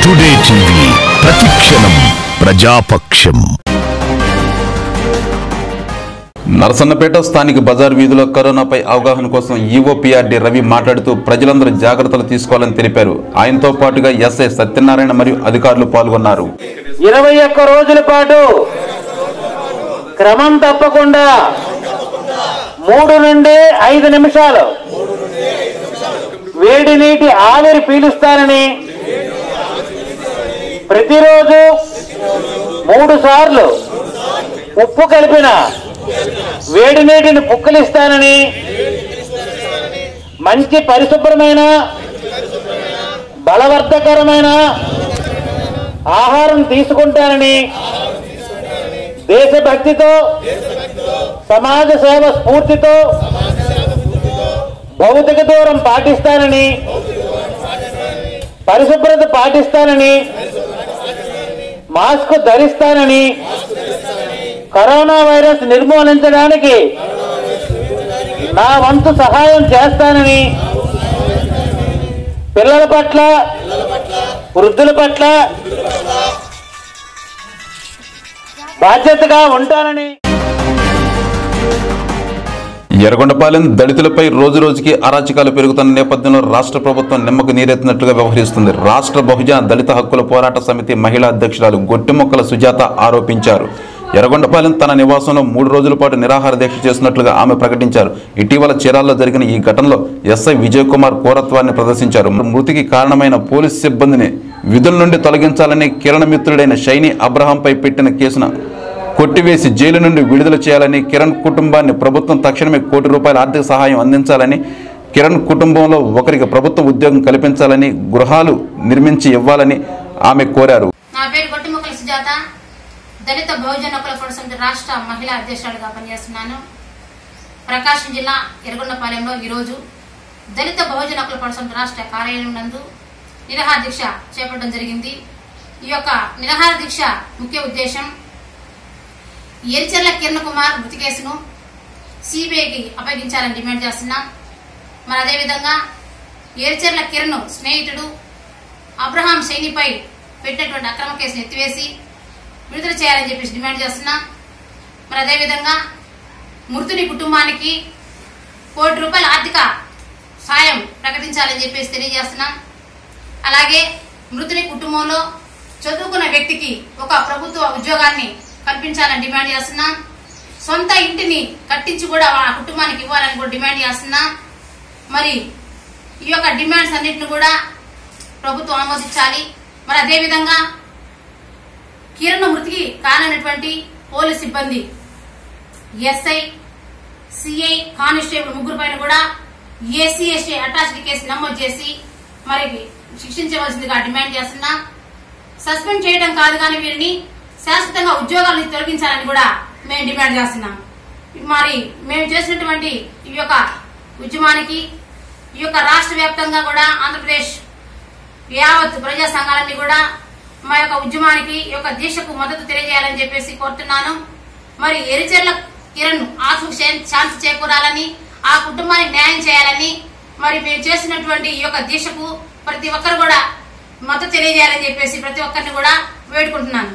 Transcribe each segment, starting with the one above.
today TV ప్రతిక్షణం ప్రజాపక్షం నరసన్నపేట స్థానిక బజార్ వీధిలో కరోనాపై అవగాహన కోసం ఈఓపీఆర్డీ రవి మాట్లాడుతూ ప్రజలందరూ జాగ్రత్తలు తీసుకోవాలని తెలిపారు ఆయనతో పాటుగా ఎస్ఐ సత్యనారాయణ మరియు అధికారులు పాల్గొన్నారు ఇరవై ఒక్క రోజుల పాటు క్రమం తప్పకుండా మూడు నుండి ఐదు నిమిషాలు వేడి నీటి ఆవిరి పీలుస్తానని ప్రతిరోజు మూడు సార్లు ఉప్పు కలిపిన వేడి నీటిని పుక్కలిస్తానని మంచి పరిశుభ్రమైన బలవర్ధకరమైన ఆహారం తీసుకుంటానని దేశభక్తితో సమాజ సేవ స్ఫూర్తితో భౌతిక దూరం పాటిస్తానని పరిశుభ్రత పాటిస్తానని మాస్క్ ధరిస్తానని కరోనా వైరస్ నిర్మూలించడానికి నా వంతు సహాయం చేస్తానని పిల్లల పట్ల వృద్ధుల పట్ల బాధ్యతగా ఉంటానని ఎర్రగొండపాలెం దళితులపై రోజు రోజుకి అరాచకాలు పెరుగుతున్న నేపథ్యంలో రాష్ట్ర ప్రభుత్వం నిమ్మకు నీరెత్తినట్లుగా వ్యవహరిస్తుంది రాష్ట్ర బహుజన దళిత హక్కుల పోరాట సమితి మహిళా అధ్యక్షురాలు గొట్టిమొక్కల సుజాత ఆరోపించారు ఎర్రగొండపాలెం తన నివాసంలో మూడు రోజుల పాటు నిరాహార దీక్ష చేసినట్లుగా ఆమె ప్రకటించారు ఇటీవల చీరాల్లో జరిగిన ఈ ఘటనలో ఎస్ఐ విజయ్ కుమార్ కోరత్వాన్ని ప్రదర్శించారు మృతికి కారణమైన పోలీస్ సిబ్బందిని విధుల నుండి తొలగించాలని కిరణ మిత్రుడైన షైనీ అబ్రహాంపై పెట్టిన కేసును కొట్టివేసి జైలు నుండి విడుదల చేయాలని కిరణ్ కుటుంబాన్ని ప్రభుత్వం తక్షణమే కోటి రూపాయల ఆర్థిక సహాయం అందించాలని కిరణ్ కుటుంబంలో ఒకరికి ప్రభుత్వ ఉద్యోగం కల్పించాలని గృహాలు నిర్మించి ఇవ్వాలని ఆమె కోరారు నా పేరు గొట్టిముక్కల సుజాత దళిత బహుజన హక్కుల ఫోరం సమితి రాష్ట్ర మహిళా అధ్యక్షురాలుగా పనిచేస్తున్నాను ప్రకాశం జిల్లా ఎర్రగొండపాలెంలో ఈరోజు దళిత బహుజన హక్కుల ఫోరం సమితి రాష్ట్ర కార్యాలయం నందు నిరాహార దీక్ష చేపట్టడం జరిగింది ఈ యొక్క నిరాహార దీక్ష ముఖ్య ఉద్దేశం ఎరిచెర్ల కిరణ్ కుమార్ మృతి కేసును సిబిఐకి అప్పగించాలని డిమాండ్ చేస్తున్నాం మరి అదేవిధంగా ఎరిచెర్ల కిరణ్ స్నేహితుడు అబ్రహాం శైనిపై పెట్టినటువంటి అక్రమ కేసును ఎత్తివేసి విడుదల చేయాలని చెప్పేసి డిమాండ్ చేస్తున్నాం మరి అదేవిధంగా మృతుని కుటుంబానికి కోటి రూపాయల ఆర్థిక సాయం ప్రకటించాలని చెప్పేసి తెలియజేస్తున్నాం అలాగే మృతుని కుటుంబంలో చదువుకున్న వ్యక్తికి ఒక ప్రభుత్వ ఉద్యోగాన్ని కల్పించాలని డిమాండ్ చేస్తున్నాం సొంత ఇంటిని కట్టించి కూడా ఆ కుటుంబానికి ఇవ్వాలని కూడా డిమాండ్ చేస్తున్నాం మరి ఈ యొక్క డిమాండ్స్ అన్నింటిని కూడా ప్రభుత్వం ఆమోదించాలి మరి అదేవిధంగా కిరణ్ మృతికి కారణమైనటువంటి పోలీస్ సిబ్బంది ఎస్ఐ సిఐ కానిస్టేబుల్ ముగ్గురు పైన కూడా ఏసీ ఎస్టీ అటాచ్డ్ కేసు నమోదు చేసి మరి శిక్షించవలసిందిగా డిమాండ్ చేస్తున్నాం సస్పెండ్ చేయడం కాదు కానీ వీరిని శాశ్వతంగా ఉద్యోగాల నుంచి తొలగించాలని కూడా మేము డిమాండ్ చేస్తున్నాం మరి మేము చేసినటువంటి ఈ యొక్క ఉద్యమానికి ఈ యొక్క రాష్ట్ర వ్యాప్తంగా కూడా ఆంధ్రప్రదేశ్ యావత్ ప్రజా సంఘాలన్నీ కూడా మా యొక్క ఉద్యమానికి ఈ యొక్క దీక్షకు మద్దతు తెలియజేయాలని చెప్పేసి కోరుతున్నాను మరి ఎరిచెర్ల కిరణ్ ఆత్మకు శా- శాంతి చేకూరాలని ఆ కుటుంబానికి న్యాయం చేయాలని మరి మేము చేసినటువంటి ఈ యొక్క దీక్షకు ప్రతి ఒక్కరు కూడా మద్దతు తెలియజేయాలని చెప్పేసి ప్రతి ఒక్కరిని కూడా వేడుకుంటున్నాను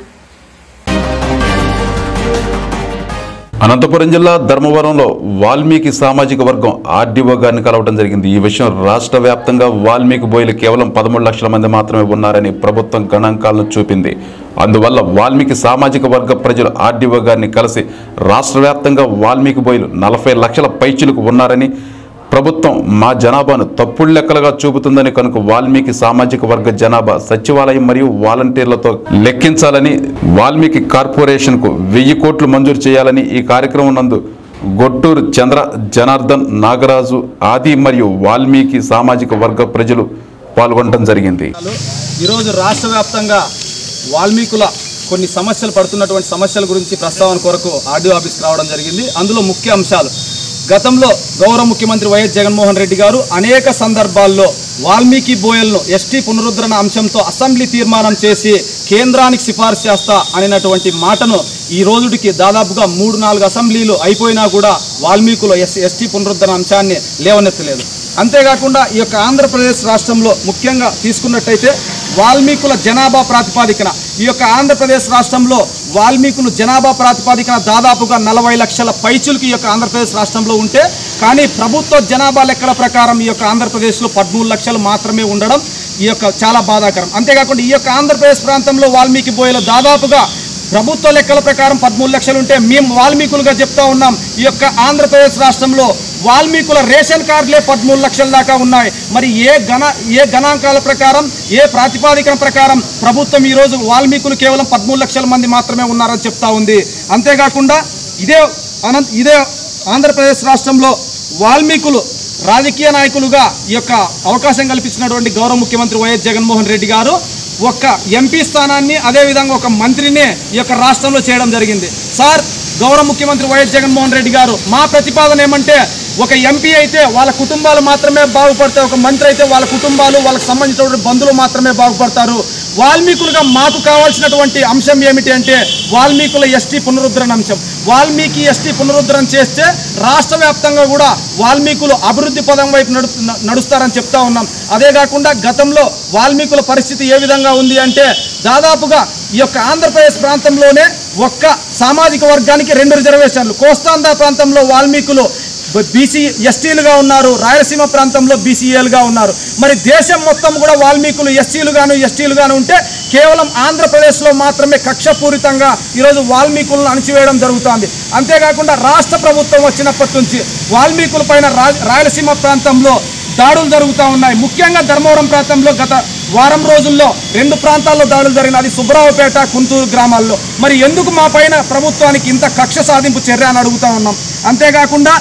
అనంతపురం జిల్లా ధర్మవరంలో వాల్మీకి సామాజిక వర్గం ఆర్డీఓ గారిని కలవడం జరిగింది ఈ విషయం రాష్ట్ర వ్యాప్తంగా వాల్మీకి బోయిలు కేవలం పదమూడు లక్షల మంది మాత్రమే ఉన్నారని ప్రభుత్వం గణాంకాలను చూపింది అందువల్ల వాల్మీకి సామాజిక వర్గ ప్రజలు ఆర్డీఓ గారిని కలిసి రాష్ట్ర వ్యాప్తంగా వాల్మీకి బోయిలు నలభై లక్షల పైచులకు ఉన్నారని ప్రభుత్వం మా జనాభాను తప్పుడు లెక్కలుగా చూపుతుందని కనుక వాల్మీకి సామాజిక వర్గ జనాభా సచివాలయం మరియు వాలంటీర్లతో లెక్కించాలని వాల్మీకి కార్పొరేషన్ కు వెయ్యి కోట్లు మంజూరు చేయాలని ఈ కార్యక్రమం నందు గొట్టూరు చంద్ర జనార్దన్ నాగరాజు ఆది మరియు వాల్మీకి సామాజిక వర్గ ప్రజలు పాల్గొనడం జరిగింది ఈరోజు రాష్ట్ర వ్యాప్తంగా వాల్మీకుల కొన్ని సమస్యలు పడుతున్నటువంటి సమస్యల గురించి ప్రస్తావన కొరకు ఆర్డీఓ ఆఫీస్కి రావడం జరిగింది అందులో ముఖ్య అంశాలు గతంలో గౌరవ ముఖ్యమంత్రి వైఎస్ జగన్మోహన్ రెడ్డి గారు అనేక సందర్భాల్లో వాల్మీకి బోయల్ను ఎస్టీ పునరుద్ధరణ అంశంతో అసెంబ్లీ తీర్మానం చేసి కేంద్రానికి సిఫార్సు చేస్తా అనేటువంటి మాటను ఈ రోజుడికి దాదాపుగా మూడు నాలుగు అసెంబ్లీలు అయిపోయినా కూడా వాల్మీకులు ఎస్ ఎస్టీ పునరుద్ధరణ అంశాన్ని లేవనెత్తలేదు అంతేకాకుండా ఈ యొక్క ఆంధ్రప్రదేశ్ రాష్ట్రంలో ముఖ్యంగా తీసుకున్నట్టయితే వాల్మీకుల జనాభా ప్రాతిపాదికన ఈ యొక్క ఆంధ్రప్రదేశ్ రాష్ట్రంలో వాల్మీకులు జనాభా ప్రాతిపాదికన దాదాపుగా నలభై లక్షల పైచులకి ఈ యొక్క ఆంధ్రప్రదేశ్ రాష్ట్రంలో ఉంటే కానీ ప్రభుత్వ జనాభా లెక్కల ప్రకారం ఈ యొక్క ఆంధ్రప్రదేశ్లో పదమూడు లక్షలు మాత్రమే ఉండడం ఈ యొక్క చాలా బాధాకరం అంతేకాకుండా ఈ యొక్క ఆంధ్రప్రదేశ్ ప్రాంతంలో వాల్మీకి బోయలు దాదాపుగా ప్రభుత్వ లెక్కల ప్రకారం పదమూడు లక్షలు ఉంటే మేము వాల్మీకులుగా చెప్తా ఉన్నాం ఈ యొక్క ఆంధ్రప్రదేశ్ రాష్ట్రంలో వాల్మీకుల రేషన్ కార్డులే పదమూడు లక్షల దాకా ఉన్నాయి మరి ఏ గణ ఏ గణాంకాల ప్రకారం ఏ ప్రాతిపాదికన ప్రకారం ప్రభుత్వం ఈరోజు వాల్మీకులు కేవలం పదమూడు లక్షల మంది మాత్రమే ఉన్నారని చెప్తా ఉంది అంతేకాకుండా ఇదే అనంత ఇదే ఆంధ్రప్రదేశ్ రాష్ట్రంలో వాల్మీకులు రాజకీయ నాయకులుగా ఈ యొక్క అవకాశం కల్పించినటువంటి గౌరవ ముఖ్యమంత్రి వైఎస్ జగన్మోహన్ రెడ్డి గారు ఒక ఎంపీ స్థానాన్ని అదేవిధంగా ఒక మంత్రిని ఈ యొక్క రాష్ట్రంలో చేయడం జరిగింది సార్ గౌరవ ముఖ్యమంత్రి వైఎస్ జగన్మోహన్ రెడ్డి గారు మా ప్రతిపాదన ఏమంటే ఒక ఎంపీ అయితే వాళ్ళ కుటుంబాలు మాత్రమే బాగుపడతాయి ఒక మంత్రి అయితే వాళ్ళ కుటుంబాలు వాళ్ళకి సంబంధించినటువంటి బంధువులు మాత్రమే బాగుపడతారు వాల్మీకులుగా మాకు కావాల్సినటువంటి అంశం ఏమిటి అంటే వాల్మీకుల ఎస్టీ పునరుద్ధరణ అంశం వాల్మీకి ఎస్టీ పునరుద్ధరణ చేస్తే రాష్ట్ర వ్యాప్తంగా కూడా వాల్మీకులు అభివృద్ధి పదం వైపు నడు నడుస్తారని చెప్తా ఉన్నాం అదే కాకుండా గతంలో వాల్మీకుల పరిస్థితి ఏ విధంగా ఉంది అంటే దాదాపుగా ఈ యొక్క ఆంధ్రప్రదేశ్ ప్రాంతంలోనే ఒక్క సామాజిక వర్గానికి రెండు రిజర్వేషన్లు కోస్తాంధ్ర ప్రాంతంలో వాల్మీకులు బీసీ ఎస్టీలుగా ఉన్నారు రాయలసీమ ప్రాంతంలో బీసీఏలుగా ఉన్నారు మరి దేశం మొత్తం కూడా వాల్మీకులు ఎస్సీలుగాను ఎస్టీలుగాను ఉంటే కేవలం ఆంధ్రప్రదేశ్లో మాత్రమే కక్షపూరితంగా ఈరోజు వాల్మీకులను అణిచివేయడం జరుగుతోంది అంతేకాకుండా రాష్ట్ర ప్రభుత్వం వచ్చినప్పటి నుంచి వాల్మీకుల పైన రా- రాయలసీమ ప్రాంతంలో దాడులు జరుగుతూ ఉన్నాయి ముఖ్యంగా ధర్మవరం ప్రాంతంలో గత వారం రోజుల్లో రెండు ప్రాంతాల్లో దాడులు జరిగిన అది సుబ్రావుపేట కుంతూరు గ్రామాల్లో మరి ఎందుకు మా పైన ప్రభుత్వానికి ఇంత కక్ష సాధింపు చర్య అని అడుగుతా ఉన్నాం అంతేకాకుండా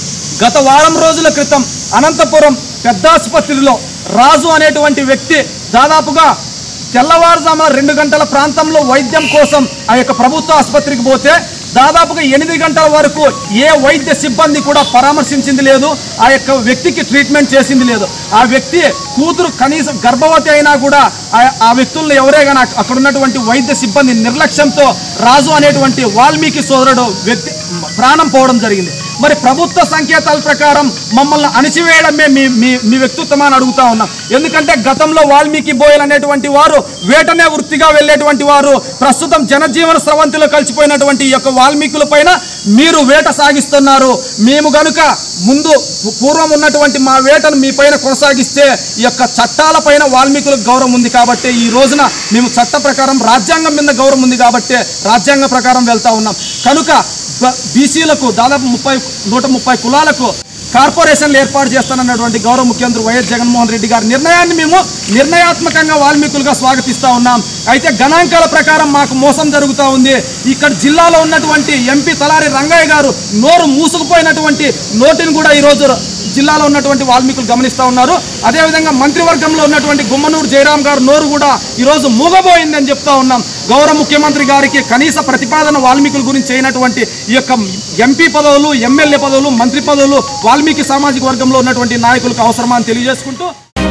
గత వారం రోజుల క్రితం అనంతపురం పెద్ద ఆసుపత్రిలో రాజు అనేటువంటి వ్యక్తి దాదాపుగా తెల్లవారుజామున రెండు గంటల ప్రాంతంలో వైద్యం కోసం ఆ యొక్క ప్రభుత్వ ఆసుపత్రికి పోతే దాదాపుగా ఎనిమిది గంటల వరకు ఏ వైద్య సిబ్బంది కూడా పరామర్శించింది లేదు ఆ యొక్క వ్యక్తికి ట్రీట్మెంట్ చేసింది లేదు ఆ వ్యక్తి కూతురు కనీసం గర్భవతి అయినా కూడా ఆ- ఆ వ్యక్తులను ఎవరే కానీ అక్కడ ఉన్నటువంటి వైద్య సిబ్బంది నిర్లక్ష్యంతో రాజు అనేటువంటి వాల్మీకి సోదరుడు వ్యక్తి ప్రాణం పోవడం జరిగింది మరి ప్రభుత్వ సంకేతాల ప్రకారం మమ్మల్ని అణిచివేయడమే మీ మీ మీ వ్యక్తిత్వం అని అడుగుతా ఉన్నాం ఎందుకంటే గతంలో వాల్మీకి బోయల్ అనేటువంటి వారు వేటనే వృత్తిగా వెళ్ళేటువంటి వారు ప్రస్తుతం జనజీవన స్రవంతిలో కలిసిపోయినటువంటి ఈ యొక్క వాల్మీకుల పైన మీరు వేట సాగిస్తున్నారు మేము గనుక ముందు పు- పూర్వం ఉన్నటువంటి మా వేటను మీ పైన కొనసాగిస్తే ఈ యొక్క చట్టాల పైన వాల్మీకులకు గౌరవం ఉంది కాబట్టి ఈ రోజున మేము చట్ట ప్రకారం రాజ్యాంగం మీద గౌరవం ఉంది కాబట్టి రాజ్యాంగ ప్రకారం వెళ్తా ఉన్నాం కనుక బ- బీసీలకు దాదాపు ముప్పై నూట ముప్పై కులాలకు కార్పొరేషన్లు ఏర్పాటు చేస్తానన్నటువంటి గౌరవ ముఖ్యమంత్రి వైఎస్ జగన్మోహన్ రెడ్డి గారి నిర్ణయాన్ని మేము నిర్ణయాత్మకంగా వాల్మీకులుగా స్వాగతిస్తా ఉన్నాం అయితే గణాంకాల ప్రకారం మాకు మోసం జరుగుతూ ఉంది ఇక్కడ జిల్లాలో ఉన్నటువంటి ఎంపీ తలారి రంగయ్య గారు నోరు మూసుకుపోయినటువంటి నోటిని కూడా ఈరోజు జిల్లాలో ఉన్నటువంటి వాల్మీకులు గమనిస్తూ ఉన్నారు అదేవిధంగా మంత్రివర్గంలో ఉన్నటువంటి గుమ్మనూరు జయరాం గారు నోరు కూడా ఈరోజు మూగబోయిందని చెప్తా ఉన్నాం గౌరవ ముఖ్యమంత్రి గారికి కనీస ప్రతిపాదన వాల్మీకుల గురించి అయినటువంటి ఈ యొక్క ఎంపీ పదవులు ఎమ్మెల్యే పదవులు మంత్రి పదవులు వాల్మీకి సామాజిక వర్గంలో ఉన్నటువంటి నాయకులకు అవసరమా అని తెలియజేసుకుంటూ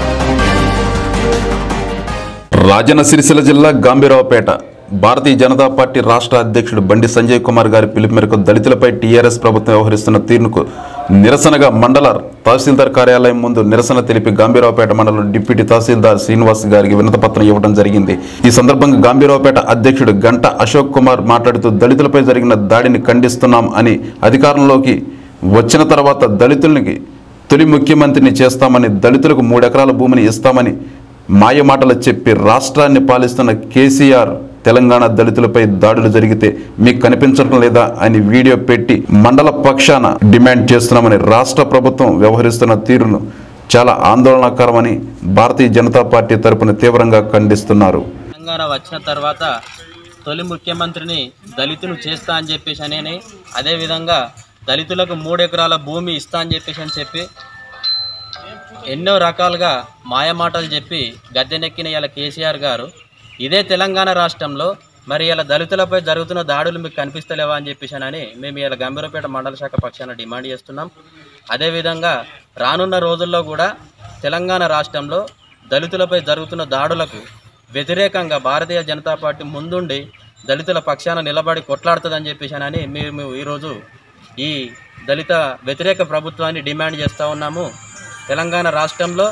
రాజన్న సిరిసిల్ల జిల్లా గాంభీరావుపేట భారతీయ జనతా పార్టీ రాష్ట్ర అధ్యక్షుడు బండి సంజయ్ కుమార్ గారి పిలుపు మేరకు దళితులపై టీఆర్ఎస్ ప్రభుత్వం వ్యవహరిస్తున్న తీరుకు నిరసనగా మండల తహసీల్దార్ కార్యాలయం ముందు నిరసన తెలిపి గాంభీరావుపేట మండలం డిప్యూటీ తహసీల్దార్ శ్రీనివాస్ గారికి వినతపత్రం ఇవ్వడం జరిగింది ఈ సందర్భంగా గాంభీరావుపేట అధ్యక్షుడు గంట అశోక్ కుమార్ మాట్లాడుతూ దళితులపై జరిగిన దాడిని ఖండిస్తున్నాం అని అధికారంలోకి వచ్చిన తర్వాత దళితులకి తొలి ముఖ్యమంత్రిని చేస్తామని దళితులకు మూడెకరాల భూమిని ఇస్తామని మాయమాటలు చెప్పి రాష్ట్రాన్ని పాలిస్తున్న కేసీఆర్ తెలంగాణ దళితులపై దాడులు జరిగితే మీకు కనిపించడం లేదా అని వీడియో పెట్టి మండల పక్షాన డిమాండ్ చేస్తున్నామని రాష్ట్ర ప్రభుత్వం వ్యవహరిస్తున్న తీరును చాలా ఆందోళనకరమని భారతీయ జనతా పార్టీ తరపున తీవ్రంగా ఖండిస్తున్నారు తెలంగాణ వచ్చిన తర్వాత తొలి ముఖ్యమంత్రిని దళితులు చేస్తా అని చెప్పేసి అని అదేవిధంగా దళితులకు మూడు ఎకరాల భూమి ఇస్తా అని చెప్పేసి అని చెప్పి ఎన్నో రకాలుగా మాయమాటలు చెప్పి గద్దెనెక్కిన ఇలా కేసీఆర్ గారు ఇదే తెలంగాణ రాష్ట్రంలో మరి ఇలా దళితులపై జరుగుతున్న దాడులు మీకు కనిపిస్తలేవా అని చెప్పేసి అని మేము ఇలా గంభీరపేట మండల శాఖ పక్షాన డిమాండ్ చేస్తున్నాం అదేవిధంగా రానున్న రోజుల్లో కూడా తెలంగాణ రాష్ట్రంలో దళితులపై జరుగుతున్న దాడులకు వ్యతిరేకంగా భారతీయ జనతా పార్టీ ముందుండి దళితుల పక్షాన నిలబడి కొట్లాడుతుందని చెప్పేసి అని మేము ఈరోజు ఈ దళిత వ్యతిరేక ప్రభుత్వాన్ని డిమాండ్ చేస్తూ ఉన్నాము తెలంగాణ రాష్ట్రంలో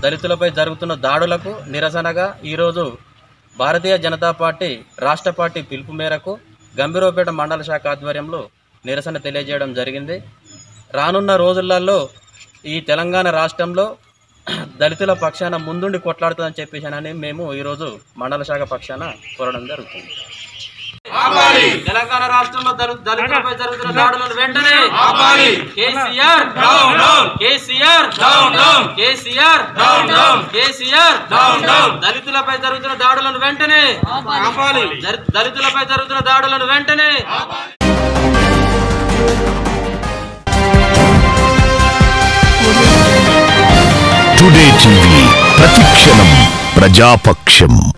దళితులపై జరుగుతున్న దాడులకు నిరసనగా ఈరోజు భారతీయ జనతా పార్టీ రాష్ట్ర పార్టీ పిలుపు మేరకు గంభీరపేట మండల శాఖ ఆధ్వర్యంలో నిరసన తెలియజేయడం జరిగింది రానున్న రోజులలో ఈ తెలంగాణ రాష్ట్రంలో దళితుల పక్షాన ముందుండి కొట్లాడుతుందని చెప్పేసి మేము ఈరోజు మండల శాఖ పక్షాన కోరడం జరుగుతుంది తెలంగాణ రాష్ట్రంలో దళి- దళితులపై జరుగుతున్న దాడులను వెంటనే కేసీఆర్ కేసీఆర్ కేసీఆర్ కేసీఆర్ దళితులపై జరుగుతున్న దాడులను వెంటనే దళి- దళితులపై జరుగుతున్న దాడులను వెంటనే టుడే టీవీ ప్రతిక్షణం ప్రజాపక్షం